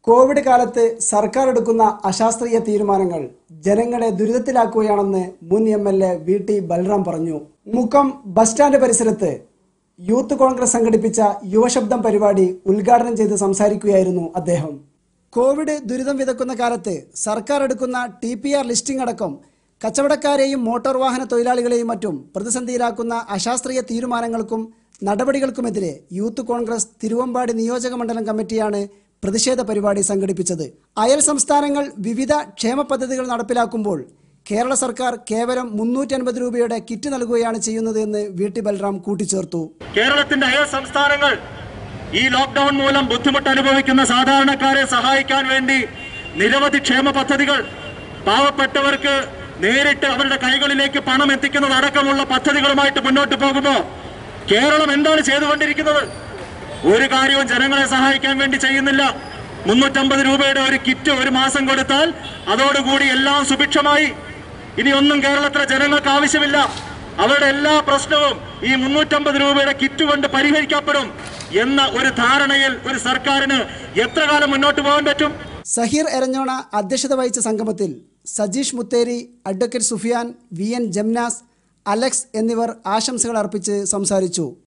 Covid കാലത്ത് സർക്കാർ എടുക്കുന്ന അശാസ്ത്രീയ തീരുമാനങ്ങൾ ജനങ്ങളെ ദുരിതത്തിലാക്കുകയാണെന്ന് മുൻ M L A V T Balram പറഞ്ഞു മുക്കം ബസ് സ്റ്റാൻഡ് പരിസരത്ത് യൂത്ത് കോൺഗ്രസ് സംഘടിപ്പിച്ച യുവശബ്ദം പരിപാടി ഉദ്ഘാടനം ചെയ്ത് സംസാരിക്കുകയായിരുന്നു അദ്ദേഹം കോവിഡ് ദുരിതം വിതക്കുന്ന കാലത്ത് സർക്കാർ എടുക്കുന്ന ടി പി ആർ ലിസ്റ്റിംഗ് അടക്കം കച്ചവടക്കാരെയും മോട്ടോർ വാഹന തൊഴിലാളികളെയും മറ്റും പ്രതിസന്ധിയിലാക്കുന്ന അശാസ്ത്രീയ തീരുമാനങ്ങൾക്കും നടപടികൾക്കുമെതിരെ യൂത്ത് കോൺഗ്രസ് തിരുവമ്പാടി നിയോജക മണ്ഡലം കമ്മിറ്റിയാണ് പ്രതിഷേധ പരിപാടി സംഘടിപ്പിച്ചത് അയൽ സംസ്ഥാനങ്ങൾ വിവിധ ക്ഷേമ പദ്ധതികൾ നടപ്പിലാക്കുമ്പോൾ കേരള സർക്കാർ കേവലം മുന്നൂറ്റി അൻപത് രൂപയുടെ കിറ്റ് നൽകുകയാണ് ചെയ്യുന്നത് എന്ന് വി ടി ബൽറാം കൂട്ടിച്ചേർത്തു കേരളത്തിന്റെ അയൽ സംസ്ഥാനങ്ങൾ ഈ ലോക്ക്ഡൌൺ മൂലം ബുദ്ധിമുട്ട് അനുഭവിക്കുന്ന സാധാരണക്കാരെ സഹായിക്കാൻ വേണ്ടി നിരവധി ക്ഷേമ പദ്ധതികൾ പാവപ്പെട്ടവർക്ക് നേരിട്ട് അവരുടെ കൈകളിലേക്ക് പണം എത്തിക്കുന്നതടക്കമുള്ള പദ്ധതികളുമായിട്ട് മുന്നോട്ട് പോകുമ്പോൾ കേരളം എന്താണ് ചെയ്തുകൊണ്ടിരിക്കുന്നത് ഒരു കാര്യവും ജനങ്ങളെ സഹായിക്കാൻ വേണ്ടി ചെയ്യുന്നില്ല മുന്നൂറ്റമ്പത് രൂപയുടെ ഒരു കിറ്റ് ഒരു മാസം കൊടുത്താൽ അതോടുകൂടി എല്ലാം സുഭിക്ഷമായി ഇനി ഒന്നും കേരളത്തിലെ ജനങ്ങൾക്ക് ആവശ്യമില്ല അവരുടെ എല്ലാ പ്രശ്നവും ഈ മുന്നൂറ്റമ്പത് രൂപയുടെ കിറ്റ് കൊണ്ട് പരിഹരിക്കപ്പെടും എന്ന ഒരു ധാരണയിൽ ഒരു സർക്കാരിന് എത്ര കാലം മുന്നോട്ട് പോകാൻ പറ്റും സഹീർ എരഞ്ഞോണ അധ്യക്ഷത വഹിച്ച സംഗമത്തിൽ Sajeesh Mutheri advocate Sufiyan V N Jamnas Alex എന്നിവർ ആശംസകൾ അർപ്പിച്ച് സംസാരിച്ചു